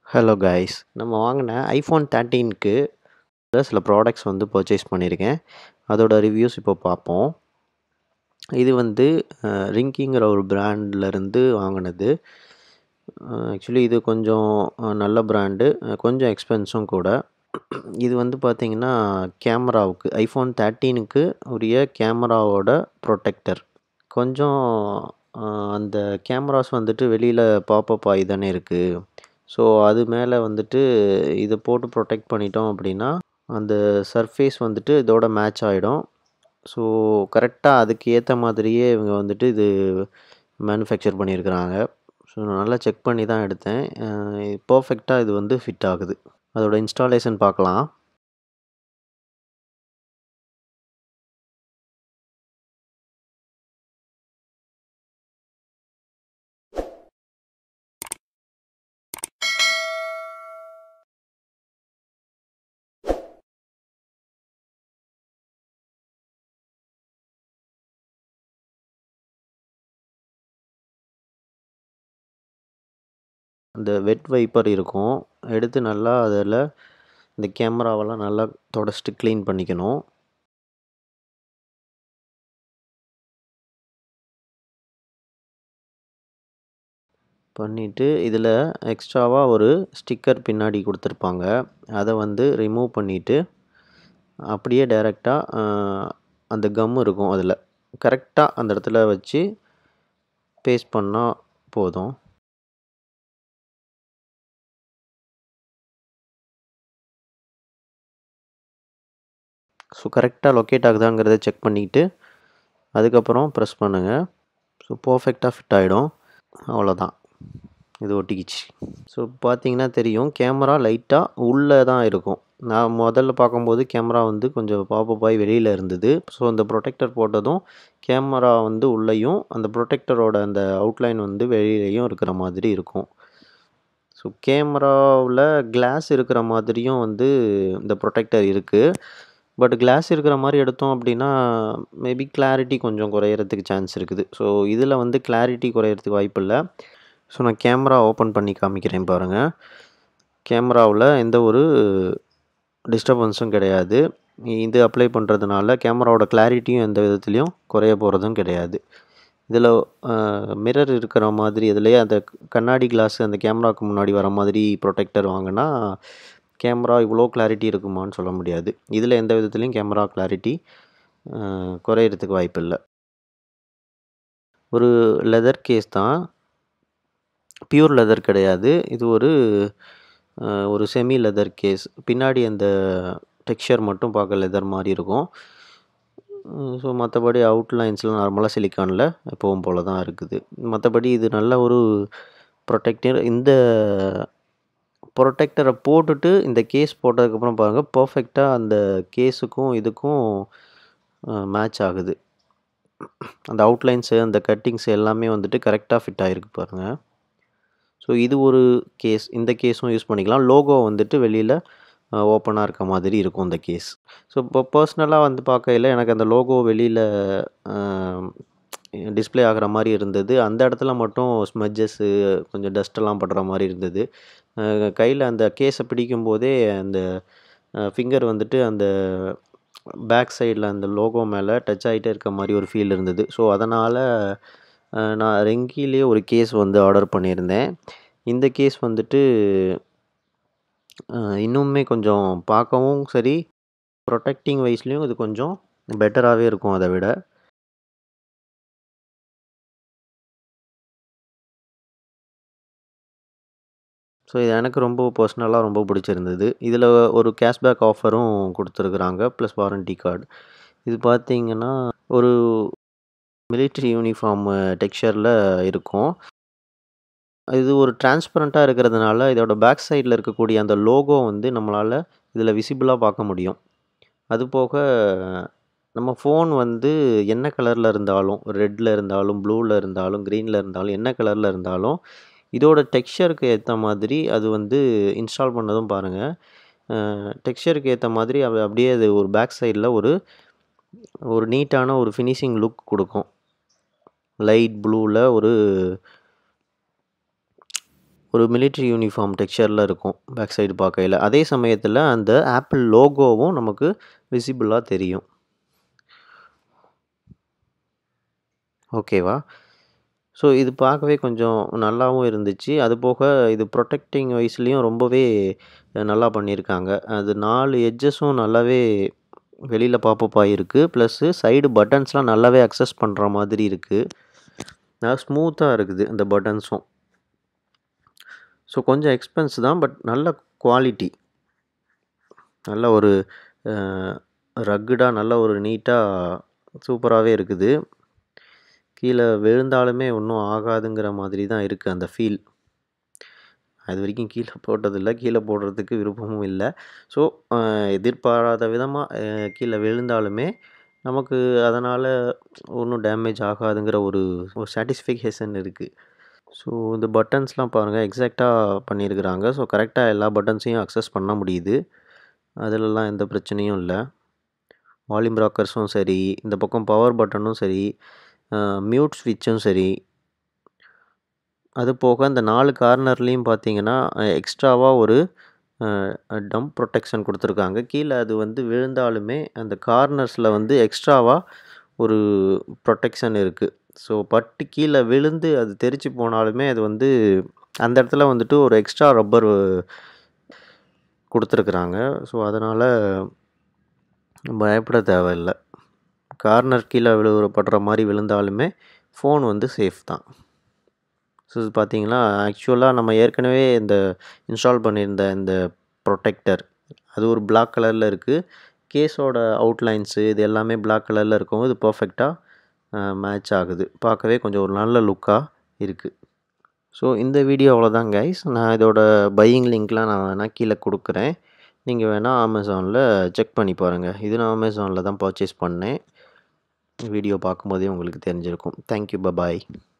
hello guys நம்ம வாங்கின iPhone தேர்ட்டீனுக்கு சில ப்ராடக்ட்ஸ் வந்து பர்ச்சேஸ் பண்ணியிருக்கேன் அதோட ரிவ்யூஸ் இப்போ பார்ப்போம் இது வந்து ரிங்கிங்கிற ஒரு பிராண்ட்லேருந்து வாங்கினது ஆக்சுவலி இது கொஞ்சம் நல்ல பிராண்டு கொஞ்சம் எக்ஸ்பென்ஸும் கூட இது வந்து பார்த்திங்கன்னா கேமராவுக்கு ஐஃபோன் தேர்ட்டீனுக்கு உரிய கேமராவோட ப்ரொடெக்டர் கொஞ்சம் அந்த கேமராஸ் வந்துட்டு வெளியில் பாப்பப் ஆகி தானே இருக்குது ஸோ அது மேலே வந்துட்டு இதை போட்டு ப்ரொடெக்ட் பண்ணிட்டோம் அப்படின்னா அந்த சர்ஃபேஸ் வந்துட்டு இதோட மேட்ச் ஆகிடும் ஸோ கரெக்டாக அதுக்கு ஏற்ற மாதிரியே இவங்க வந்துட்டு இது மேனுஃபேக்சர் பண்ணியிருக்கிறாங்க ஸோ நான் நல்லா செக் பண்ணி தான் எடுத்தேன் பர்ஃபெக்டாக இது வந்து ஃபிட் ஆகுது அதோட இன்ஸ்டாலேஷன் பார்க்கலாம் அந்த வெட் வைப்பர் இருக்கும் எடுத்து நல்லா அதில் இந்த கேமராவெல்லாம் நல்லா தொடச்சிட்டு க்ளீன் பண்ணிக்கணும் பண்ணிவிட்டு இதில் எக்ஸ்ட்ராவாக ஒரு ஸ்டிக்கர் பின்னாடி கொடுத்துருப்பாங்க அதை வந்து ரிமூவ் பண்ணிவிட்டு அப்படியே டைரெக்டாக அந்த கம் இருக்கும் அதில் கரெக்டாக அந்த இடத்துல வச்சு பேஸ்ட் பண்ணால் போதும் ஸோ கரெக்டாக லொக்கேட் ஆகுதாங்கிறத செக் பண்ணிக்கிட்டு அதுக்கப்புறம் ப்ரெஸ் பண்ணுங்கள் ஸோ பர்ஃபெக்டாக ஃபிட் ஆகிடும் அவ்வளோதான் இது ஒட்டிக்கிச்சு ஸோ பார்த்தீங்கன்னா தெரியும் கேமரா லைட்டாக உள்ளே தான் இருக்கும் நான் முதல்ல பார்க்கும்போது கேமரா வந்து கொஞ்சம் பாப்பப் ஆகி வெளியில் இருந்தது ஸோ அந்த ப்ரொடெக்டர் போட்டதும் கேமரா வந்து உள்ளேயும் அந்த ப்ரொடெக்டரோட அந்த அவுட்லைன் வந்து வெளியிலையும் இருக்கிற மாதிரி இருக்கும் ஸோ கேமராவில் கிளாஸ் இருக்கிற மாதிரியும் வந்து இந்த ப்ரொடெக்டர் இருக்குது பட் கிளாஸ் இருக்கிற மாதிரி எடுத்தோம் அப்படின்னா மேபி கிளாரிட்டி கொஞ்சம் குறையிறதுக்கு சான்ஸ் இருக்குது ஸோ இதில் வந்து கிளாரிட்டி குறையிறதுக்கு வாய்ப்பு இல்லை ஸோ நான் கேமரா ஓப்பன் பண்ணி காமிக்கிறேன் பாருங்கள் கேமராவில் எந்த ஒரு டிஸ்டர்பன்ஸும் கிடையாது இது அப்ளை பண்ணுறதுனால கேமராவோட கிளாரிட்டியும் எந்த விதத்துலேயும் குறைய போகிறதும் கிடையாது இதில் மிரர் இருக்கிற மாதிரி இதுலேயே அந்த கண்ணாடி கிளாஸ் அந்த கேமராவுக்கு முன்னாடி வர மாதிரி ப்ரொடெக்டர் வாங்கினா கேமரா இவ்வளோ கிளாரிட்டி இருக்குமான்னு சொல்ல முடியாது இதில் எந்த விதத்துலேயும் கேமரா கிளாரிட்டி குறையிறதுக்கு வாய்ப்பு இல்லை ஒரு லெதர் கேஸ் தான் பியூர் லெதர் கிடையாது இது ஒரு ஒரு செமி லெதர் கேஸ் பின்னாடி அந்த டெக்ஸ்சர் மட்டும் பார்க்க லெதர் மாதிரி இருக்கும் ஸோ மற்றபடி அவுட்லைன்ஸ்லாம் நார்மலாக சிலிக்கானில் எப்பவும் போல் தான் இருக்குது மற்றபடி இது நல்ல ஒரு ப்ரொடெக்டர் இந்த ப்ரொடெக்டரை போட்டுட்டு இந்த கேஸ் போட்டதுக்கப்புறம் பாருங்கள் பர்ஃபெக்டாக அந்த கேஸுக்கும் இதுக்கும் மேட்ச் ஆகுது அந்த அவுட்லைன்ஸு அந்த கட்டிங்ஸ் எல்லாமே வந்துட்டு கரெக்டாக ஃபிட் ஆகிருக்கு பாருங்கள் ஸோ இது ஒரு கேஸ் இந்த கேஸும் யூஸ் பண்ணிக்கலாம் லோகோ வந்துட்டு வெளியில் ஓப்பனாக இருக்க மாதிரி இருக்கும் இந்த கேஸ் ஸோ இப்போ பர்சனலாக வந்து பார்க்கையில் எனக்கு அந்த லோகோ வெளியில் டிஸ்பிளே ஆகிற மாதிரி இருந்தது அந்த இடத்துல மட்டும் ஸ்மெஜஸ்ஸு கொஞ்சம் டஸ்ட்டெல்லாம் படுற மாதிரி இருந்தது கையில் அந்த கேஸை பிடிக்கும் போதே அந்த ஃபிங்கர் வந்துட்டு அந்த பேக் சைடில் அந்த லோகோ மேலே டச் ஆகிட்டே இருக்க மாதிரி ஒரு ஃபீல் இருந்தது ஸோ அதனால் நான் ரெங்கிலே ஒரு கேஸ் வந்து ஆர்டர் பண்ணியிருந்தேன் இந்த கேஸ் வந்துட்டு இன்னுமே கொஞ்சம் பார்க்கவும் சரி ப்ரொடெக்டிங் வைஸ்லேயும் இது கொஞ்சம் பெட்டராகவே இருக்கும் அதை விட ஸோ இது எனக்கு ரொம்ப பர்சனலாக ரொம்ப பிடிச்சிருந்தது இதில் ஒரு கேஷ்பேக் ஆஃபரும் கொடுத்துருக்குறாங்க ப்ளஸ் வாரண்டி கார்டு இது பார்த்திங்கன்னா ஒரு மிலிட்ரி யூனிஃபார்ம் டெக்ஸ்சரில் இருக்கும் இது ஒரு டிரான்ஸ்பரண்ட்டாக இருக்கிறதுனால இதோட பேக் சைடில் இருக்கக்கூடிய அந்த லோகோ வந்து நம்மளால் இதில் விசிபிளாக பார்க்க முடியும் அது போக நம்ம ஃபோன் வந்து என்ன கலரில் இருந்தாலும் ரெட்டில் இருந்தாலும் ப்ளூவில் இருந்தாலும் க்ரீனில் இருந்தாலும் என்ன கலரில் இருந்தாலும் இதோட டெக்ஸ்சருக்கு ஏற்ற மாதிரி அது வந்து இன்ஸ்டால் பண்ணதும் பாருங்கள் டெக்ஸ்சருக்கு ஏற்ற மாதிரி அப்படியே அது ஒரு பேக் சைடில் ஒரு ஒரு நீட்டான ஒரு ஃபினிஷிங் லுக் கொடுக்கும் லைட் ப்ளூவில் ஒரு ஒரு மிலிட்ரி யூனிஃபார்ம் டெக்ஸ்சரில் இருக்கும் பேக் சைடு பார்க்கையில் அதே சமயத்தில் அந்த ஆப்பிள் லோகோவும் நமக்கு விசிபிளாக தெரியும் ஓகேவா ஸோ இது பார்க்கவே கொஞ்சம் நல்லாவும் இருந்துச்சு அது போக இது ப்ரொடெக்டிங் வைஸ்லேயும் ரொம்பவே நல்லா பண்ணியிருக்காங்க அது நாலு எட்ஜஸும் நல்லாவே வெளியில் பாப்பப் ஆகிருக்கு ப்ளஸ்ஸு சைடு பட்டன்ஸ்லாம் நல்லாவே அக்சஸ் பண்ணுற மாதிரி இருக்குது நல்லா ஸ்மூத்தாக இருக்குது இந்த பட்டன்ஸும் ஸோ கொஞ்சம் எக்ஸ்பென்ஸ் தான் பட் நல்ல குவாலிட்டி நல்ல ஒரு ரக்குடாக நல்ல ஒரு நீட்டாக சூப்பராகவே இருக்குது கீழே விழுந்தாலுமே ஒன்றும் ஆகாதுங்கிற மாதிரி தான் இருக்குது அந்த ஃபீல் அது வரைக்கும் கீழே போட்டதில்லை கீழே போடுறதுக்கு விருப்பமும் இல்லை ஸோ எதிர்பாராத விதமாக கீழே விழுந்தாலுமே நமக்கு அதனால் ஒன்றும் டேமேஜ் ஆகாதுங்கிற ஒரு ஒரு சாட்டிஸ்ஃபிகேஷன் இருக்குது ஸோ இந்த பட்டன்ஸ்லாம் பாருங்கள் எக்ஸாக்டாக பண்ணியிருக்கிறாங்க ஸோ கரெக்டாக எல்லா பட்டன்ஸையும் அக்சஸ் பண்ண முடியுது அதிலலாம் எந்த பிரச்சனையும் இல்லை வால்யூம் ராக்கர்ஸும் சரி இந்த பக்கம் பவர் பட்டனும் சரி மியூட் ஸ்விட்சும் சரி அது போக இந்த நாலு கார்னர்லேயும் பார்த்தீங்கன்னா எக்ஸ்ட்ராவாக ஒரு டம் ப்ரொடெக்ஷன் கொடுத்துருக்காங்க கீழே அது வந்து விழுந்தாலுமே அந்த கார்னர்ஸில் வந்து எக்ஸ்ட்ராவாக ஒரு ப்ரொடெக்ஷன் இருக்குது ஸோ பட்டு கீழே விழுந்து அது தெரிச்சு போனாலுமே அது வந்து அந்த இடத்துல வந்துட்டு ஒரு எக்ஸ்ட்ரா ரப்பர் கொடுத்துருக்குறாங்க ஸோ அதனால் பயப்பட தேவையில்லை கார்னர் கீழே விழுவுறப்படுற மாதிரி விழுந்தாலுமே ஃபோன் வந்து சேஃப் தான் ஸோ பார்த்தீங்களா ஆக்சுவலாக நம்ம ஏற்கனவே இந்த இன்ஸ்டால் பண்ணியிருந்த இந்த ப்ரொடெக்டர் அது ஒரு பிளாக் கலரில் இருக்குது கேஸோட அவுட்லைன்ஸு இது எல்லாமே பிளாக் கலரில் இருக்கும் இது பர்ஃபெக்டாக மேட்ச் ஆகுது பார்க்கவே கொஞ்சம் ஒரு நல்ல லுக்காக இருக்குது ஸோ இந்த வீடியோ அவ்வளோதான் கைஸ் நான் இதோட பையிங் லிங்க்லாம் நான் வேணால் கீழே கொடுக்குறேன் நீங்கள் வேணால் அமேசானில் செக் பண்ணி பாருங்கள் இது நான் அமேசானில் தான் பர்ச்சேஸ் பண்ணேன் வீடியோ பார்க்கும்போதே உங்களுக்கு தெரிஞ்சிருக்கும் தேங்க்யூ பபாய்